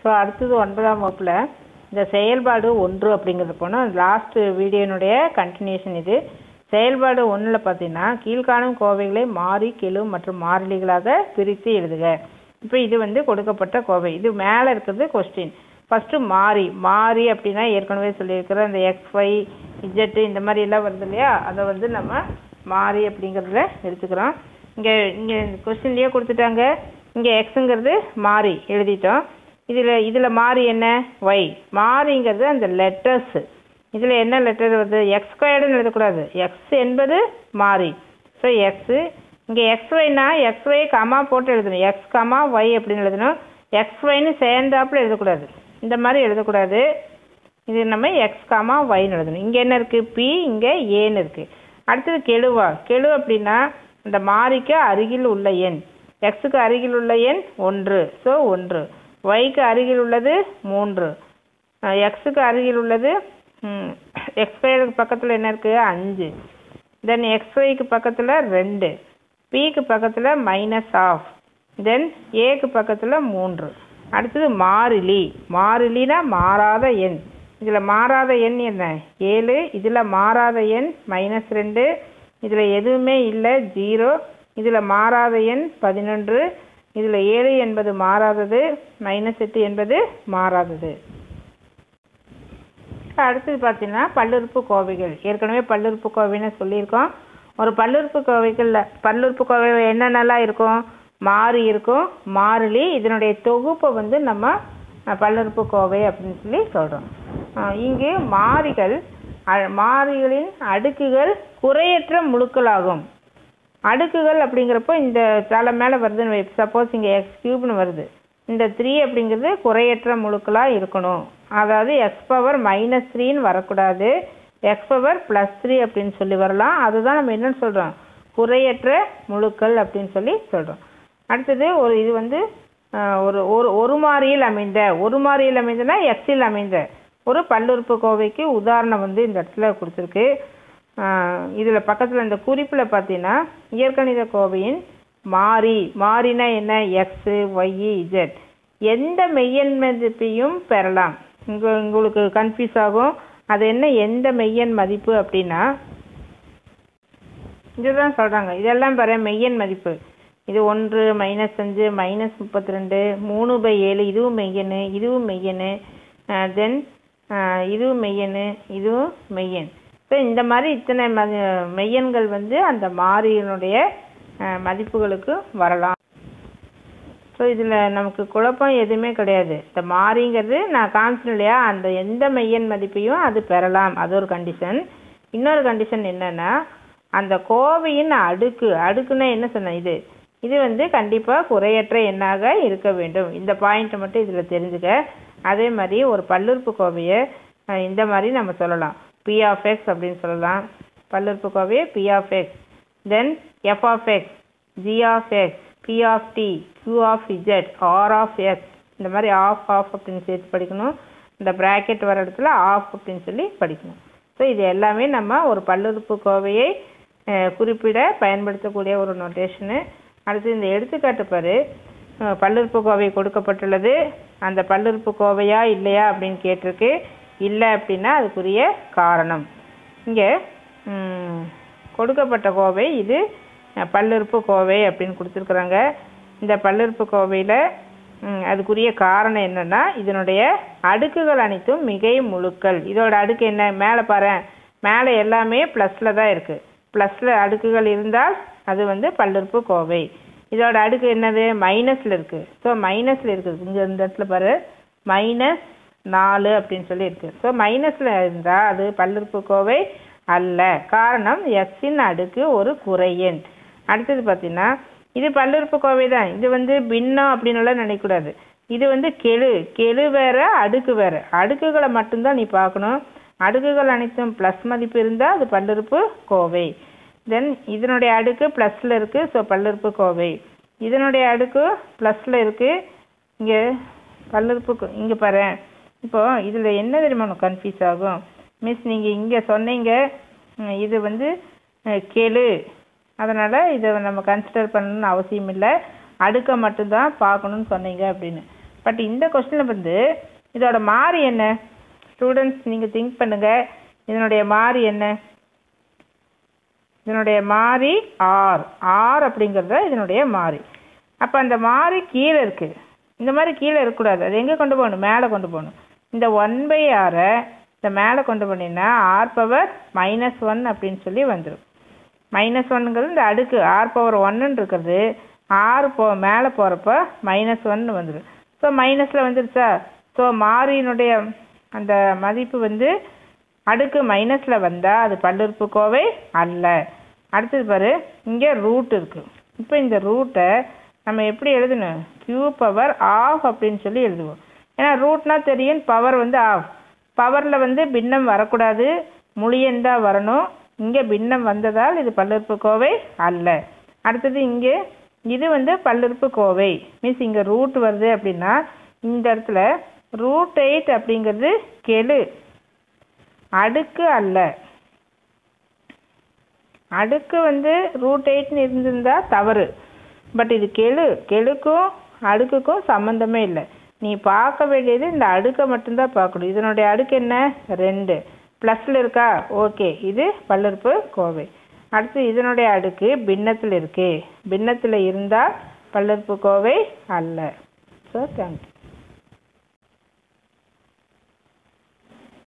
so அடுத்தது ஒன்பதாம் வகுப்பில் இந்த செயல்பாடு ஒன்று அப்படிங்கிறது போனால் லாஸ்ட் வீடியோனுடைய கண்டினியூஷன் இது செயல்பாடு ஒன்றில் பார்த்தீங்கன்னா கீழ்காணும் கோவைகளை மாறி கெழு மற்றும் மாறிலிகளாக பிரித்து எழுதுக இப்போ இது வந்து கொடுக்கப்பட்ட கோவை இது மேலே இருக்கிறது கொஸ்டின் ஃபஸ்ட்டு மாறி மாறி அப்படின்னா ஏற்கனவே சொல்லியிருக்கிற அந்த எக்ஸ் ஒய் இஜெட்டு இந்த மாதிரி எல்லாம் வருது இல்லையா அதை வந்து நம்ம மாறி அப்படிங்கிறதுல எடுத்துக்கிறோம் இங்கே இங்கே கொஸ்டின்லேயே கொடுத்துட்டாங்க இங்கே எக்ஸுங்கிறது மாறி எழுதிட்டோம் இதில் இதில் மாறி என்ன ஒய் மாறிங்கிறது அந்த லெட்டர்ஸு இதில் என்ன லெட்டர் வருது எக்ஸ் ஸ்கொயர்டுன்னு எழுதக்கூடாது எக்ஸ் என்பது மாறி ஸோ எக்ஸு இங்கே எக்ஸ் ஒய்னா எக்ஸ் ஒய் கமா போட்டு எழுதணும் எக்ஸ் கமா ஒய் அப்படின்னு எழுதணும் எக்ஸ் ஒய்னு சேர்ந்தாப்புல எழுதக்கூடாது இந்த மாதிரி எழுதக்கூடாது இது நம்ம எக்ஸ் காமா ஒய்னு எழுதணும் இங்கே என்ன இருக்குது பி இங்கே ஏன்னு இருக்குது அடுத்தது கெழுவா கெழு அப்படின்னா இந்த மாறிக்கு அருகில் உள்ள எண் எக்ஸுக்கு அருகில் உள்ள எண் ஒன்று ஸோ ஒன்று ஒய்க்கு அருகில் உள்ளது மூன்று எக்ஸுக்கு அருகில் உள்ளது எக்ஸ் ஸ்கொயருக்கு பக்கத்தில் என்ன இருக்குது அஞ்சு தென் எக்ஸ் ஒய்க்கு பக்கத்தில் ரெண்டு பிக்கு பக்கத்தில் மைனஸ் ஆஃப் தென் ஏக்கு பக்கத்தில் மூன்று அடுத்தது மாறிலி மாறிலினா மாறாத எண் இதில் மாறாத எண் என்ன ஏழு இதில் மாறாத எண் மைனஸ் ரெண்டு இதில் எதுவுமே இல்லை ஜீரோ இதில் மாறாத எண் பதினொன்று இதில் ஏழு என்பது மாறாதது மைனஸ் எட்டு என்பது மாறாதது அடுத்தது பார்த்தீங்கன்னா பல்லுறுப்பு கோவைகள் ஏற்கனவே பல்லுறுப்பு கோவைன்னு சொல்லியிருக்கோம் ஒரு பல்லுறுப்பு கோவைகளில் பல்லுறுப்பு கோவைகள் என்னென்னலாம் இருக்கும் மாறி இருக்கும் மாறிலி இதனுடைய தொகுப்பை வந்து நம்ம பல்லுறுப்பு கோவை அப்படின்னு சொல்லி சொல்கிறோம் இங்கு மாறிகள் மாறிகளின் அடுக்குகள் குறையற்ற முழுக்களாகும் அடுக்குகள் அப்படிங்கிறப்போ இந்த தலை மேலே வருதுன்னு சப்போஸ் இங்கே எக்ஸ் கியூப்னு வருது இந்த த்ரீ அப்படிங்கிறது குறையற்ற முழுக்களாக இருக்கணும் அதாவது எக்ஸ் பவர் மைனஸ் த்ரீன்னு வரக்கூடாது எக்ஸ் பவர் ப்ளஸ் த்ரீ அப்படின்னு சொல்லி வரலாம் அதுதான் நம்ம என்னன்னு சொல்கிறோம் குறையற்ற முழுக்கள் அப்படின்னு சொல்லி சொல்கிறோம் அடுத்தது ஒரு இது வந்து ஒரு ஒரு ஒரு மாறியில் அமைந்த ஒரு மாறியில் அமைந்தனா எக்ஸில் அமைந்த ஒரு பல்லுறுப்பு கோவைக்கு உதாரணம் வந்து இந்த இடத்துல கொடுத்துருக்கு இதில் பக்கத்தில் இந்த குறிப்பில் பார்த்தீங்கன்னா இயற்கணித கோவையின் மாறி மாறினா என்ன எக்ஸு ஒய்இ இஜெட் எந்த மெய்யன் மதிப்பையும் பெறலாம் இங்கே உங்களுக்கு கன்ஃபியூஸ் ஆகும் அது என்ன எந்த மெய்யன் மதிப்பு அப்படின்னா இதுதான் சொல்கிறாங்க இதெல்லாம் பெற மெய்யன் மதிப்பு இது ஒன்று மைனஸ் அஞ்சு மைனஸ் முப்பத்தி ரெண்டு மூணு பை ஏழு இதுவும் மெய்யனு இதுவும் மெய்யனு தென் இதுவும் மெய்யனு இதுவும் மெய்யன் ஸோ இந்த மாதிரி இத்தனை ம மெய்யன்கள் வந்து அந்த மாறியினுடைய மதிப்புகளுக்கு வரலாம் ஸோ இதில் நமக்கு குழப்பம் எதுவுமே கிடையாது இந்த மாறிங்கிறது நான் காமிச்சேன் இல்லையா அந்த எந்த மெய்யன் மதிப்பையும் அது பெறலாம் அது ஒரு கண்டிஷன் இன்னொரு கண்டிஷன் என்னென்னா அந்த கோவையின் அடுக்கு அடுக்குன்னா என்ன சொன்னேன் இது இது வந்து கண்டிப்பாக குறையற்ற எண்ணாக இருக்க வேண்டும் இந்த பாயிண்ட்டை மட்டும் இதில் தெரிஞ்சுக்க அதே மாதிரி ஒரு பல்லுறுப்பு கோவையை இந்த மாதிரி நம்ம சொல்லலாம் பி ஆஃப் எக்ஸ் அப்படின்னு சொல்லலாம் பல்லுறுப்பு கோவையை p of x then f of x g of x p of t q of z r of x இந்த மாதிரி ஆஃப் ஆஃப் அப்படின்னு சேர்த்து படிக்கணும் இந்த ப்ராக்கெட் வர இடத்துல ஆஃப் அப்படின்னு சொல்லி படிக்கணும் ஸோ இது எல்லாமே நம்ம ஒரு பல்லுறுப்பு கோவையை குறிப்பிட பயன்படுத்தக்கூடிய ஒரு நோட்டேஷனு அடுத்து இந்த எடுத்துக்காட்டு பாரு பல்லுறுப்பு கோவை கொடுக்கப்பட்டுள்ளது அந்த பல்லுறுப்பு கோவையா இல்லையா அப்படின்னு கேட்டிருக்கு இல்லை அப்படின்னா அதுக்குரிய காரணம் இங்கே கொடுக்கப்பட்ட கோவை இது பல்லுறுப்பு கோவை அப்படின்னு கொடுத்துருக்குறாங்க இந்த பல்லுறுப்பு கோவையில் அதுக்குரிய காரணம் என்னென்னா இதனுடைய அடுக்குகள் அனைத்தும் மிகை முழுக்கள் இதோட அடுக்கு என்ன மேலே பாரு மேலே எல்லாமே ப்ளஸில் தான் இருக்குது ப்ளஸில் அடுக்குகள் இருந்தால் அது வந்து பல்லுறுப்பு கோவை இதோட அடுக்கு என்னது மைனஸில் இருக்குது ஸோ மைனஸில் இருக்குது இங்கே இந்த இடத்துல பாரு மைனஸ் நாலு அப்படின்னு சொல்லி இருக்குது ஸோ மைனஸில் இருந்தால் அது பல்லுறுப்பு கோவை அல்ல காரணம் எக்ஸின் அடுக்கு ஒரு குறையெண் அடுத்தது பார்த்தீங்கன்னா இது பல்லுறுப்பு கோவை தான் இது வந்து பின்னம் அப்படின்னுலாம் நினைக்கக்கூடாது இது வந்து கெழு கெழு வேற அடுக்கு வேற அடுக்குகளை மட்டும்தான் நீ பார்க்கணும் அடுக்குகள் அனைத்தும் ப்ளஸ் மதிப்பு இருந்தால் அது பல்லுறுப்பு கோவை தென் இதனுடைய அடுக்கு ப்ளஸில் இருக்குது ஸோ பல்லுறுப்பு கோவை இதனுடைய அடுக்கு ப்ளஸில் இருக்குது இங்கே பல்லுறுப்பு இங்கே பாரு இப்போது இதில் என்ன தெரியுமா உனக்கு கன்ஃபியூஸ் ஆகும் மிஸ் நீங்கள் இங்கே சொன்னீங்க இது வந்து கெழு அதனால் இதை நம்ம கன்சிடர் பண்ணணும்னு அவசியம் இல்லை அடுக்கை மட்டும்தான் பார்க்கணுன்னு சொன்னீங்க அப்படின்னு பட் இந்த கொஸ்டினில் வந்து இதோட மாறி என்ன ஸ்டூடெண்ட்ஸ் நீங்கள் திங்க் பண்ணுங்கள் இதனுடைய மாறி என்ன இதனுடைய மாறி ஆர் ஆர் அப்படிங்கிறது தான் இதனுடைய மாறி அப்போ அந்த மாறி கீழே இருக்குது இந்த மாதிரி கீழே இருக்கக்கூடாது அது எங்கே கொண்டு போகணும் மேலே கொண்டு போகணும் இந்த ஒன் பை ஆரை இந்த மேலே கொண்டு போனீங்கன்னா ஆர் பவர் மைனஸ் ஒன் அப்படின்னு சொல்லி வந்துடும் மைனஸ் ஒன்னுங்கிறது இந்த அடுக்கு ஆர் பவர் ஒன்னுன்னு இருக்கிறது ஆறு போ மேலே போகிறப்ப மைனஸ் ஒன்னு வந்துடும் ஸோ மைனஸில் வந்துருச்சா ஸோ மாறியினுடைய அந்த மதிப்பு வந்து அடுக்கு மைனஸில் வந்தால் அது பல்லுறுப்புக்கோவை அல்ல அடுத்தது பாரு இங்கே ரூட் இருக்குது இப்போ இந்த ரூட்டை நம்ம எப்படி எழுதணும் q பவர் ஆஃப் அப்படின்னு சொல்லி எழுதுவோம் ஏன்னா ரூட்னா தெரியும் பவர் வந்து ஆஃப் பவரில் வந்து பின்னம் வரக்கூடாது முழியன் தான் வரணும் இங்கே பின்னம் வந்ததால் இது பல்லுறுப்புக்கோவை அல்ல அடுத்தது இங்கே இது வந்து பல்லுறுப்புக்கோவை மீன்ஸ் இங்கே ரூட் வருது அப்படின்னா இந்த இடத்துல ரூட் எயிட் அப்படிங்கிறது கெழு அடுக்கு அல்ல அடுக்கு வந்து ரூட் எயிட்னு இருந்திருந்தா தவறு பட் இது கெழு கெழுக்கும் அடுக்குக்கும் சம்மந்தமே இல்லை நீ பார்க்க வேண்டியது இந்த அடுக்கை மட்டும்தான் பார்க்கணும் இதனுடைய அடுக்கு என்ன ரெண்டு ப்ளஸில் இருக்கா ஓகே இது பல்லுறுப்பு கோவை அடுத்து இதனுடைய அடுக்கு பின்னத்தில் இருக்கு பின்னத்தில் இருந்தால் பல்லுறுப்பு கோவை அல்ல ஸோ தேங்க்யூ